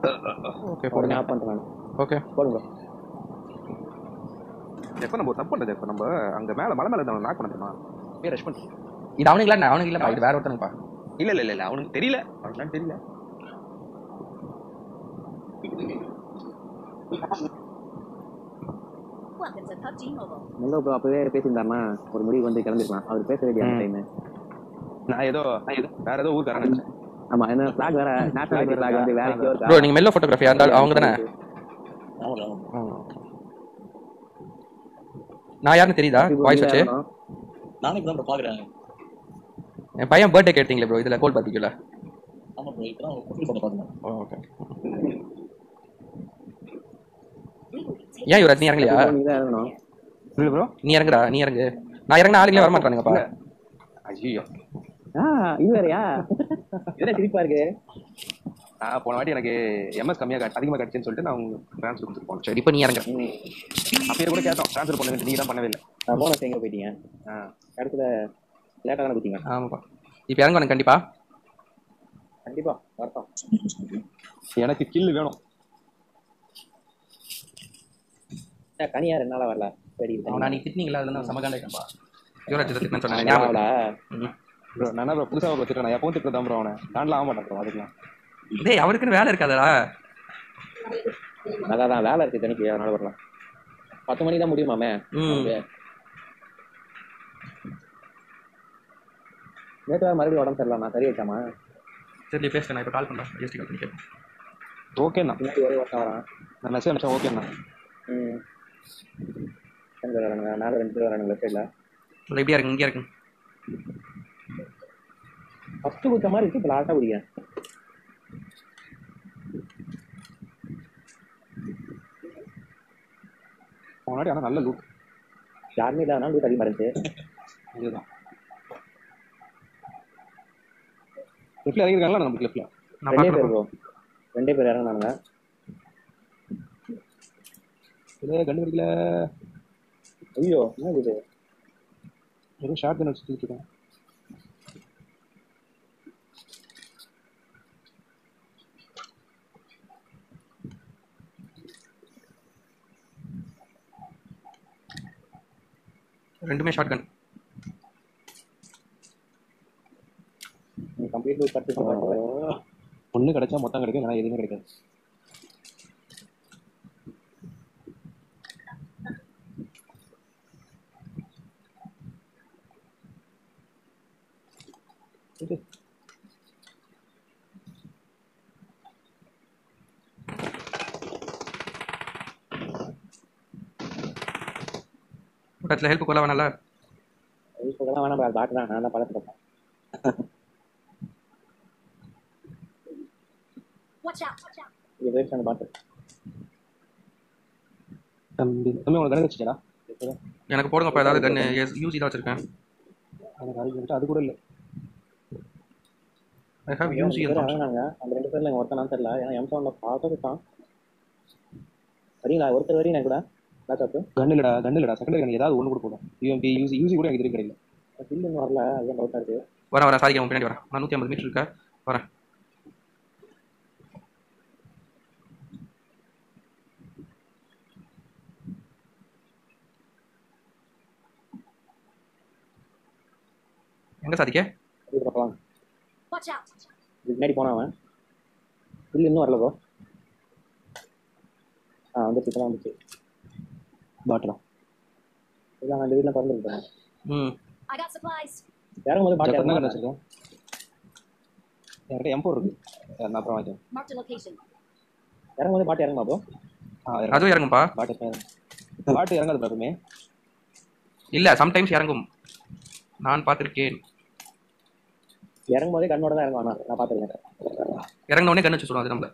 Okay உடனே போடுங்க of பண்ணுறேன் ஓகே போடுங்க எப்போ நம்ம ஒரு தப்பு பண்ணது இப்போ நம்ம அங்க மேல மலை மேல இருந்தவன் நாக் பண்ண தெரியுமா போய் ரஷ் பண்ணி இது அவனுங்களா நான் அவனுக்கு இல்லைப்பா இது வேற ஒருத்தனுப்பா இல்ல இல்ல இல்ல இல்ல அவனுக்கு தெரியல அவனுக்கு தெரியல Welcome to PUBG Mobile. முல்லை ப்ரோ அப்பவே பேசியிருந்தாருன்னா ஒரு முடிவு வந்து கிளம்பிருக்கலாம் அவர் பேச வேண்டிய அந்த டைம் நான் ஏதோ நான் ஏதோ வேற ஏதோ ஊருக்காரன் நினைச்சேன் ஆமா என்ன ஃபிளாக் வேற நேஷனாலிட்டி ஃபிளாக் வந்து வேற எங்கேயோ இருக்கா ப்ரோ நீங்க மெல்ல ஃபோட்டோகிராஃபி இருந்தாலும் அவங்க தானே ஆமாம் ஆமாம் நான் யாருன்னு தெரியுதா வாய்ஸ் வச்சு நானும் இப்போ தான் ப்ரோ பார்க்குறேன் என் பையன் பர்த்டே கேட்டீங்களே ப்ரோ இதுல கோல் பார்பிக்யூல ஆமாம் ப்ரோ இப்போ தான் ப்ரொஃபைல் பண்ண பார்க்குறேன் okay We will be taking ஏன் யுவராஜ் நீ இறங்கலையா நீ தான் இறங்கணும் இல்ல ப்ரோ நீ இறங்குடா நீ இறங்கு நான் இறங்கின ஆளுங்களே வர மாட்டானுங்கப்பா ஐயோ ஆ இது வேறயா என்ன சிரிப்பா இருக்கு நான் போன வாட்டி எனக்கு எம்எஸ் கம்மியா காட்டு அதிகமா காட்டுச்சுன்னு சொல்லிட்டு நான் உங்களுக்கு ட்ரான்ஸ்ஃபர் கொடுத்துட்டு போனேன் சரி இப்போ நீ இறங்க அப்பயே கூட கேட்டோம் ட்ரான்ஸ்ஃபர் பண்ணுங்க நீங்க தான் பண்ணவே இல்லை நான் போனஸ் எங்க போயிட்டீங்க ஆ. இடத்துல லேட்டா தானே போயிட்டீங்க ஆமாப்பா இப்போ இறங்க கண்டிப்பா கண்டிப்பா வரட்டும் எனக்கு கில்லு வேணும் ஏன், கனியா ரெண்டு நாளா வரல சரி அவனா நீ திட்டினீங்களா அதுல நான் சமகாண்டாயிட்டப்பா யுவராஜ் இதை திட்டினேன்னு சொன்னாங்க ஞாபகம் ஞாபகம் ப்ரோ நான் ப்ரோ புதுசாக ப்ரோ திட்டுறேன் நான் எப்பவும் திட்டு தான் ப்ரோ அவனை தாண்டல ஆக மாட்டேன் ப்ரோ அதுக்கெல்லாம் டேய் அவருக்குன்னு வேலை இருக்காதடா அதான் அதான் வேலை இருக்கு தனிக்கு அதனால வரலாம் பத்து மணிக்கு தான் முடியுமாமே ம் நேற்று வேறு மறுபடியும் உடம்பு சரியில்லை நான் சரி வச்சாமா சரி நீ பேசுகிறேன் நான் இப்போ கால் பண்ணுறேன் ஜிஎஸ்டி கால் பண்ணி கேட்பேன் ஓகேண்ணா பின்னாடி ஒரே வருஷம் வரான் நான் மெசேஜ் அனுப்பிச்சேன் ஓகேண்ணா ம் ரெண்டு பேர் வரானுங்க மேலே ரெண்டு பேர் வரானுங்க லெஃப்ட் சைடில் இல்லை இப்படியா இருக்கு இங்கே இருக்கு ஃபஸ்ட்டு குத்த மாதிரி இருக்கு இப்போ லாஸ்ட்டாக குடிக்கிறேன் முன்னாடி ஆனால் நல்ல லூட் யாருமே இல்லாதனால லூட் அதிகமாக இருந்துச்சு இதுதான் லெஃப்ட்ல இறங்கிருக்காங்களா நமக்கு லெஃப்ட்ல நான் ரெண்டே பேர் பார்க்குறேன் ப்ரோ ரெண்டே பேர் இறங்கினானுங்க இல்லை கண்டு கிடைக்கல ஐயோ என்ன இது ஏதோ ஷார்ட் கன் வச்சு தூக்கிட்டு இருக்கேன் ரெண்டுமே ஷார்ட் கன் நீ கம்ப்ளீட் லூட் கட்டு ஒன்று கிடைச்சா மொத்தம் கிடைக்கும் ஆனால் எதுவுமே கிடைக்காது இது பக்கத்தில் ஹெல்ப் கொள்ள வேணாம்ல இப்போதான் வேணாம் பாட்டு தான் நான் தான் பழக்கப்பட்டேன் Watch out! Watch out! இது போயிடுச்சு அந்த பாட்டு தம்பி தம்பி உனக்கு கணக்கு வச்சுக்கடா எனக்கு போடுங்கப்பா ஏதாவது கன் யூசி தான் வச்சிருக்கேன் எனக்கு அறிவு அது கூட இல்லை ஐ ஹேவ் ரெண்டு யூசி பேர் இறங்கினாங்க அந்த ரெண்டு பேர்ல எங்க ஒருத்தனான்னு தெரியல ஏன்னா எம் சவுண்ட்ல பார்த்துட்டான் வரீங்களா ஒருத்தர் வரீங்க கூட பேக்கப் கன் இல்லடா கன் இல்லடா செகண்டரி கன் ஏதாவது ஒன்று கூட போடும் யூஎம்பி யூசி யூசி கூட எனக்கு தெரியும் கிடைக்கல பில் இன்னும் வரல அதுதான் டவுட்டா இருக்கு வரேன் வரேன் சாரிக்கா உன் பின்னாடி வரேன் நான் நூற்றி ஐம்பது மீட்டர் இருக்கேன் வரேன் எங்க சாதிக்க இது பார்க்கலாம் Watch out! இதுக்கு முன்னாடி போனான் அவன் பில் இன்னும் வரல ப்ரோ ஆ வந்துச்சு இப்போ வந்துச்சு பாட்டலாம் இதான் அந்த வீட்டில் பறந்துருக்கேன் ம் I got supplies. இறங்கும் போது பாட்டு ஜப்பன் தான் இறங்க வச்சிருக்கேன் என்கிட்ட எம்போ இருக்கு நான் அப்புறம் வாங்கிக்கிறேன் Marked a location. இறங்கும் போது பாட்டு இறங்குமா ப்ரோ ஆ இறங்க அதுவும் இறங்கும்பா பாட்டு எப்போ பாட்டு இறங்காது பாருமே இல்ல சம்டைம்ஸ் இறங்கும் நான் பார்த்திருக்கேன் இறங்கும் போதே கண்ணோட தான் இறங்குவானா நான் பார்த்துருக்கேன் இறங்கின உடனே கண்ணு வச்சு சொல்லுவோம் அது நம்மள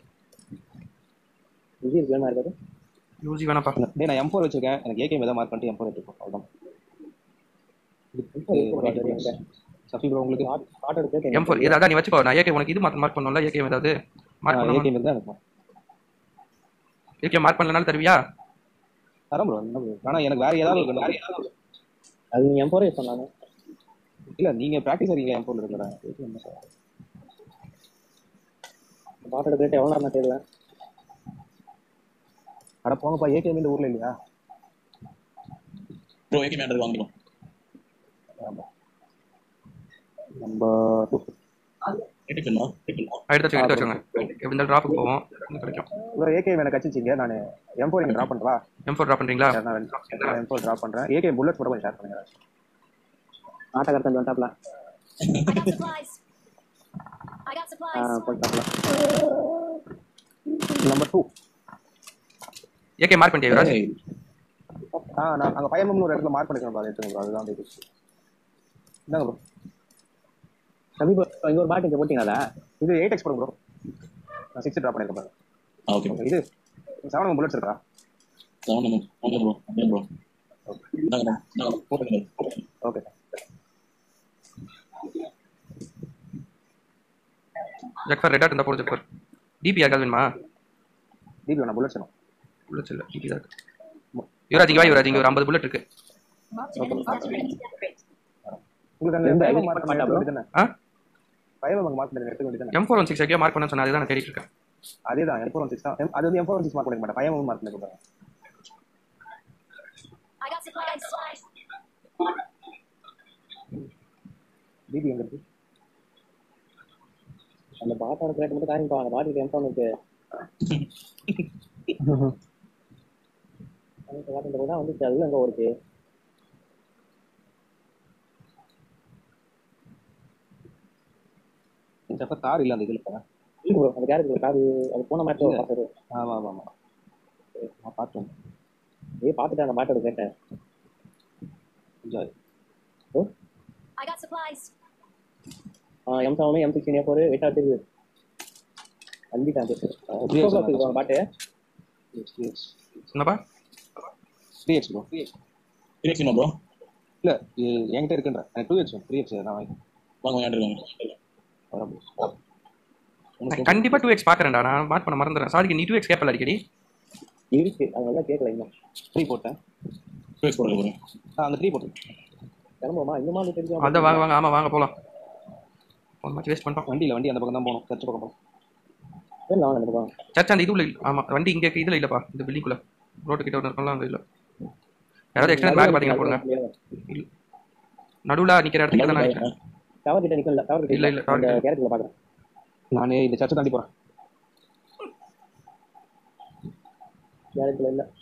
விஜய் இருக்கு வேணுமா இருக்காது யூசி வேணாப்பா டேய் நான் எம்போ வச்சிருக்கேன் எனக்கு ஏகே மேலே மார்க் பண்ணிட்டு எம்போ எடுத்துப்போம் அவ்வளோதான் சஃபி ப்ரோ உங்களுக்கு பாட்டு எடுத்து எம் ஃபோர் இதான் நீ வச்சுக்கோ நான் ஏகே உனக்கு இது மார்க் மார்க் பண்ணல ஏகே ஏதாவது மார்க் ஏகே பண்ணணும் மேலே தான் இருக்கும் ஏகே மார்க் பண்ணலனாலும் தருவியா தரேன் ப்ரோ என்ன ப்ரோ ஆனால் எனக்கு வேற ஏதாவது இருக்கணும் வேற ஏதாவது அது நீ எம் ஃபோர் யூஸ் பண்ணாங்க இல்ல நீங்க பிராக்டிஸ் இருக்கீங்க என் போன்ல இருக்கிற பாட்டோட ரேட் எவ்வளோ நேரம் தெரியல அட போங்கப்பா ஏகேஎம் இந்த ஊர்ல இல்லையா ப்ரோ ஏகே மேண்டர் வாங்கிடும் நம்பர் டூ கேட்டுக்கணுமா கேட்டுக்கணுமா எடுத்து வச்சு எடுத்து வச்சுங்க எப்படி இருந்தாலும் ட்ராப்புக்கு போவோம் இன்னும் கிடைக்கும் ப்ரோ ஏகேஎம் எனக்கு கச்சிச்சிங்க நான் எம் ஃபோர் இங்கே ட்ராப் பண்ணுறா எம் ஃபோர் ட்ராப் பண்ணுறீங்களா நான் எம் ஃபோர் ட்ராப் பண்ணுறேன் ஏகேஎம் புல்லட்ஸ் கூட கொஞ்சம் ஷேர் பண்ணுங்க ஆட்டக்காரத்தன் வந்துட்டாப்ல I got supplies. I got uh supplies. போயிட்டாப்ல நம்பர் டூ ஏகே மார்க் பண்ணிட்டியா யுவராஜ் ஏய், ஆ நான் அங்கே பயமம்னு ஒரு இடத்துல மார்க் பண்ணிக்கிறேன் பாரு எடுத்துங்க bro அதுதான் இது இந்தாங்க ப்ரோ தம்பி bro, இங்க ஒரு பாட்டு இங்க போட்டீங்களா இது எயிட் எக்ஸ் ப்ரோ நான் சிக்ஸ் ட்ராப் பண்ணியிருக்கேன் பாருங்க ஆ, ஓகே இது செவன் புல்லட்ஸ் இருக்கா செவன் நம்பர் ஒன்று ப்ரோ அப்படியே ப்ரோ இந்தாங்க bro, இந்தாங்க போட்டுங்க ஓகே ஜக்ஃபர் ரெட் ஆட் இருந்தால் போடு ஜக்ஃபர் டிபி யாருக்காவது வேணுமா டிபி வேணா புல்லட்ஸ் வேணும் புல்லட்ஸ் இல்லை டிபி தான் இருக்கு யுவராஜ் இங்க வா யுவராஜ் இங்க ஒரு ஐம்பது புல்லட் இருக்கு உங்களுக்கு அந்த எந்த பயமம் ID மார்க் மாட்டா பண்ண bro? வேண்டியதானே ஆ பயமம் அங்கே மார்க் பண்ணி எடுத்துக்க வேண்டியதானே எம் ஃபோர் ஒன் சிக்ஸ் எங்கேயோ மார்க் பண்ண சொன்னா அதுதான் நான் தேடிட்டு இருக்கேன் அதே தான் எம் ஃபோர் ஒன் சிக்ஸ் தான் M- அது வந்து M four one six mark பண்ணிக்க மாட்டேன் பயமம் மார்க் பண்ணி கொடுக்குறேன் I got supplies. டிபி எங்க இருக்கு அந்த பாட்டோட ரேட் மட்டும் காரியம் அந்த பாட்டுக்கு எம் ஃபோனுக்கு அந்த பாட்டு இந்த கூட வந்துச்சு அது அங்க இருக்கு ஜப்ப கார் இல்லை அந்த இதில் இல்ல ப்ரோ அந்த கேரக்டர் காரு அது போன மேட்ச் பார்த்தது ஆமாம் ஆமாம் ஆமாம் நான் பார்த்தேன் ஏய் பார்த்துட்டு அந்த பாட்டோட கேட்டேன் enjoy I got supplies. M seven M sixteen four வெயிட்டா தெரியுது அஞ்சிட்டான் அப்படியே அந்த பாட்டு த்ரீ எக்ஸ் என்னப்பா த்ரீ எக்ஸ் ப்ரோ இருக்கீங்களா ப்ரோ இல்லை என்கிட்ட இருக்குன்ற எனக்கு டூ எக்ஸ் த்ரீ எக்ஸ் நான் வாங்கி வாங்க விளையாண்டுருக்காங்க வரேன் நான் கண்டிப்பா டூ எக்ஸ் பாக்குறேன்டா நான் மார்க் பண்ண மறந்துடுறேன் சாரிக்கு நீ டூ எக்ஸ் கேட்பல அடிக்கடி இருக்கு அதனால கேட்கல இன்னும் த்ரீ போட்டேன் ஃபேஸ் போடுங்க ப்ரோ ஆ அந்த த்ரீ போட்டேன் கிளம்புமா இந்த மாதிரி தெரிஞ்சு அதான் வாங்க வாங்க ஆமா வாங்க போலாம் ஒரு மேட்ச் வேஸ்ட் பண்ணிட்டோம் வண்டியில் வண்டி அந்த பக்கம் தான் போகணும் சர்ச் பக்கம் போகணும் வெளில வாங்க இந்த பக்கம் சர்ச் அந்த இதுல இல்ல ஆமா வண்டி இங்க இருக்கு, இதுல இல்லப்பா இந்த பில்டிங்குள்ள ரோட்டு கிட்ட ஒன்று இருக்கும்ல அந்த இல்ல யாராவது எக்ஸ்டெண்ட் பேக் பாத்தீங்கன்னா போடுங்க இல்ல நடுவுல நிக்கிற இடத்துக்கு தான் நினைக்கிறேன் டவர் கிட்ட நிக்கல டவர் கிட்ட இல்ல, இல்ல, tower அந்த கிட்ட. கேரக்டர்ல பாக்குறேன் நானே இந்த சர்ச்சை தாண்டி போகிறேன் கேரக்டர்ல இல்ல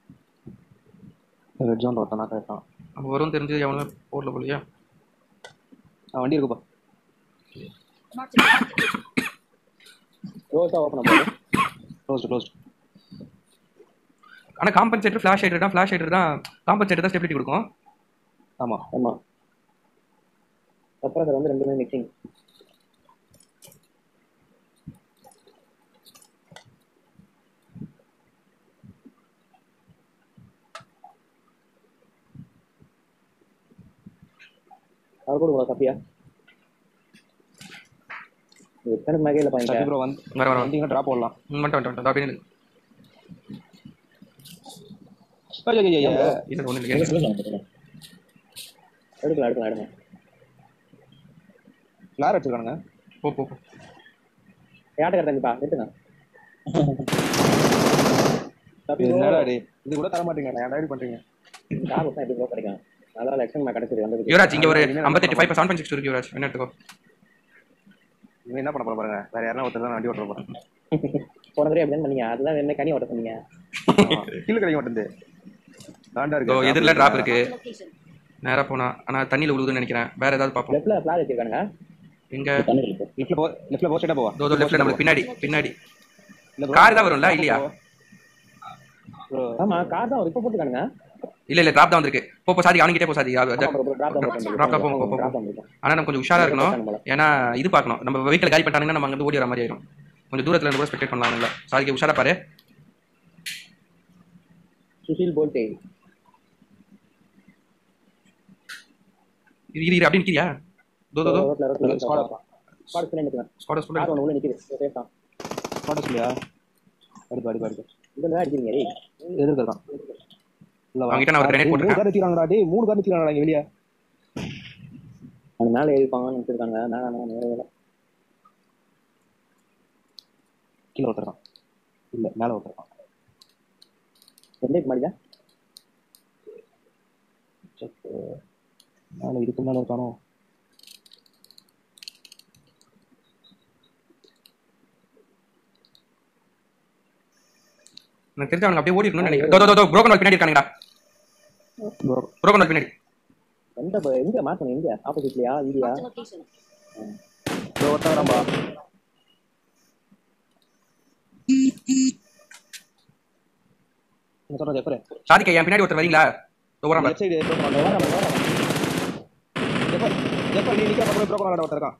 ரெட் ஜோன் ஒருத்தன் நான் கரெக்டான் நம்ம வரும் தெரிஞ்சு எவனும் போடல போலியா வண்டி இருக்குப்பா Marked a location. ரோஸா ஓபன் பண்ணுங்க க்ளோஸ்ட் க்ளோஸ்ட் ஆனா காம்பன்சேட்டர் ஃபிளாஷ் ஹைடர் தான் ஃபிளாஷ் ஹைடர் தான் காம்பன்சேட்டர் தான் ஸ்டெபிலிட்டி கொடுக்கும் ஆமாம் ஆமா அப்புறம் சார் வந்து ரெண்டுமே மிக்சிங் அவர் கூட சப்பியா எத்தனை மேகையில் சரி பாருங்க ப்ரோ வந்து வர வர வந்தீங்கன்னா ட்ராப் போடலாம் ம், வந்துட்டேன் வந்துட்டேன் வந்துட்டேன் அப்படின்னு ஐயா ஐயா ஐயா இல்ல ஒண்ணு எங்க இல்லை சொல்லலாம் ப்ரோ எடுக்கலாம் எடுக்கலாம் எடுக்கலாம் ஃப்ளார் வச்சிருக்கானுங்க போ போ போ யார்ட்ட கரெக்டாங்கப்பா எடுத்துங்க தப்பி என்னடா டேய் இது கூட தர மாட்டீங்க நான் ரைடு பண்றீங்க கார் வச்சா எப்படி ப்ரோ கிடைக்கும் அதனால எக்ஸ்டன் கிடைச்சது வந்தது யுவராஜ் இங்க ஒரு ஐம்பத்தெட்டு ஃபைவ் செவன் பாயிண்ட் சிக்ஸ் இருக்கு யுவராஜ் என்ன எடுத்துக்கோ இவன் என்ன பண்ண போற பாருங்க வேற யாரா ஒருத்தர் தான் வண்டி ஓட்ட போறேன் போன தடவை எப்படி பண்ணீங்க அதுதான் என்ன கனி ஓட்ட சொன்னீங்க கீழே கிடைக்க மாட்டேங்குது தாண்டா இதோ இருக்கு எதிரில் டிராப் இருக்கு Marked a location. நேரா போனா ஆனா தண்ணியில விழுகுதுன்னு நினைக்கிறேன் வேற ஏதாவது பார்ப்போம் லெஃப்ட்ல ஃபிளாக் வச்சிருக்கானுங்க எங்க தண்ணி இருக்கு லெஃப்ட்ல போ லெஃப்ட்ல போ ஸ்ட்ரைட்டா போவா இதோ லெஃப்ட்ல நம்மளுக்கு பின்னாடி பின்னாடி இல்ல bro. கார் தான் வரும்ல இல்லையா bro ஆமா கார் தான் இப்போ போட்டுருக்கானுங்க இல்ல இல்ல டிராப் தான் வந்திருக்கு போ போ சாதி அவன்கிட்டே போ சாதி ஆமா ப்ரோ டிராப் தான் போட்டு Drop தான் போங்க, போ, போ, போ. டிராப் தான் போட்டு ஆனா நம்ம கொஞ்சம் உஷாரா இருக்கணும் ஏன்னா இது பார்க்கணும் நம்ம வெஹிக்கிள் காலி பண்ணிட்டாங்கன்னா நம்ம அங்க ஓடி வர மாதிரி ஆயிரும் கொஞ்சம் தூரத்துல இருந்து கூட ஸ்பெக்டேட் பண்ணலாம் இல்ல சாதிக்கு உஷாரா பாரு சுஷில் போல்டே இது இது அப்படி நிக்கிறியா தோ தோ தோ ரோட்ல ரோட்ல Squad ஸ்குவாட் ஸ்குவாட் பின்னாடி நிக்குது ஸ்குவாட் கார் ஸ்குவாட் ஒன்று உள்ள நிக்குது சேஃப் தான் பாட்டு சொல்லியா அடிப்பா அடிப்பா அடிப்பா இதுல தான் அடிக்கிறீங்க டேய் எதிர்க்க தான் இல்ல வா. அவன்கிட்ட நான் ஒரு grenade டேய், மூணு போட்டிருக்கேன். கார் வச்சிருக்காங்கடா டேய் மூணு கார் வச்சிருக்காங்கடா இங்க வெளிய அவங்க மேல ஏறிப்பாங்கன்னு நினைச்சிருக்காங்க நான் நான் நேரம் இல்லை கீழே ஒருத்தருக்கான் இல்ல மேல ஒருத்தருக்கான் எந்த மாடிதா செக் மேல இதுக்கு மேல இருக்கானோ எனக்கு தெரிஞ்சு அவனுக்கு அப்படியே ஓடி இருக்கணும்னு நினைக்கிறேன் தோ, தோ, தோ, broken wall பின்னாடி இருக்கானுங்கடா broken wall பின்னாடி எந்த ப- எங்க மாத்தணும் எங்க ஆப்போசிட்லயா இங்கயா Marked a location. இதோ ஒருத்தன் வரான்பா என்ன சொல்ற ஜெஃபர் சாதிக்க என் பின்னாடி ஒருத்தர் வரீங்களா இதோ ஓடுறான் பாரு. லெஃப்ட் சைடு ப்ரோக்கர் ஜெஃபர் ஜெஃபர் நீ நிக்கிற பக்கத்துல ப்ரோக்கர் விளையாட ஒருத்தர் இருக்கான்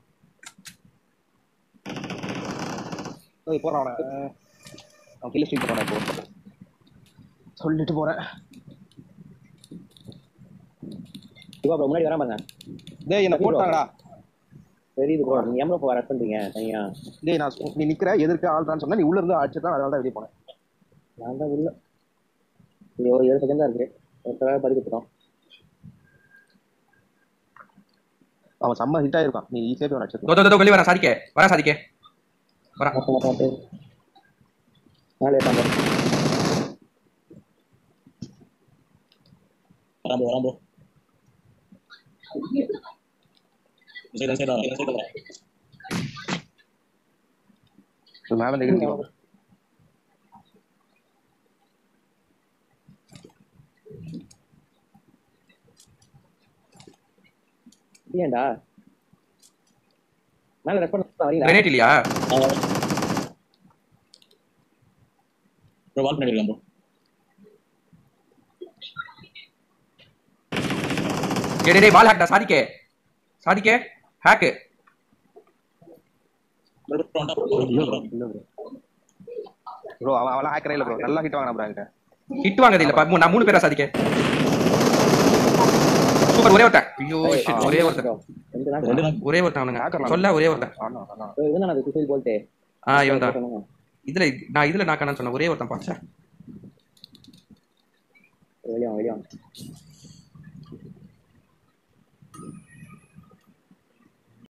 ஓய் போறான் அவன அவன் கில்ல ஸ்ட்ரீட் போறான் இப்போ சொல்லிட்டு போறேன் சிவா ப்ரோ முன்னாடி வராம பாருங்க டேய் என்ன போட்டாங்கடா தெரியுது ப்ரோ நீங்க ஏன் ப்ரோ ரஷ் பண்றீங்க தனியா டேய் நான் சொ- நீ நிக்கிற எதிர்க்க ஆள்றான்னு சொன்னா நீ உள்ள இருந்து அடிச்சிட்டு அதனால தான் வெளியே போனேன் நான் தான் உள்ள இது ஒரு ஏழு செகண்ட் தான் இருக்கு ஒருத்தர பறிக்கிட்டோம் அவன் செம்ம ஹிட் ஆயிருக்கான் நீ ஈஸியா போய் தோ, அடிச்சிருக்க தோ, தோ, வெளியே வரேன் சாதிக்க வரேன் சாதிக்க வரேன் மேலே ஏட்டாங்க வரான் ப்ரோ வரான் ப்ரோ சைடு சைடு வரேன் சைடு வரேன் மேல இருந்து இடிச்சிருவான் ஏன்டா மேல ரெஸ்பான்ஸ் வரீங்களா கிரனேட் இல்லையா ப்ரோ வால் பண்ணி இருக்கேன் ப்ரோ டேய், டேய், டேய் வால் ஹேக்டா சாதிக்க சாதிக்க ஹேக்கு ப்ரோ ப்ரோ இல்ல ப்ரோ வந்துட்டான் இல்ல ப்ரோ ப்ரோ அவன் அவன் ஹேக்கரே இல்ல ப்ரோ நல்லா ஹிட் வாங்கினா ப்ரோ என்கிட்ட ஹிட் வாங்குறது இல்லப்பா மூ- நான் மூணு பேரா சாதிக்க சூப்பர் ஒரே ஒருத்தன் ஐயோ shit, ஒரே ஒருத்தன் ரெண்டு நாள் ரெண்டு நாள் ஒரே ஒருத்தன் அவனுங்க ஹேக்கர் சொல்ல ஒரே ஒருத்தன் ஆனா ஆனா இவன் தான் அது சுசைல் போல்ட்டு ஆ இவன் தான் இதுல நான் இதுல நான் சொன்னேன் ஒரே ஒருத்தன் பாச்சா வெளியே வெளியே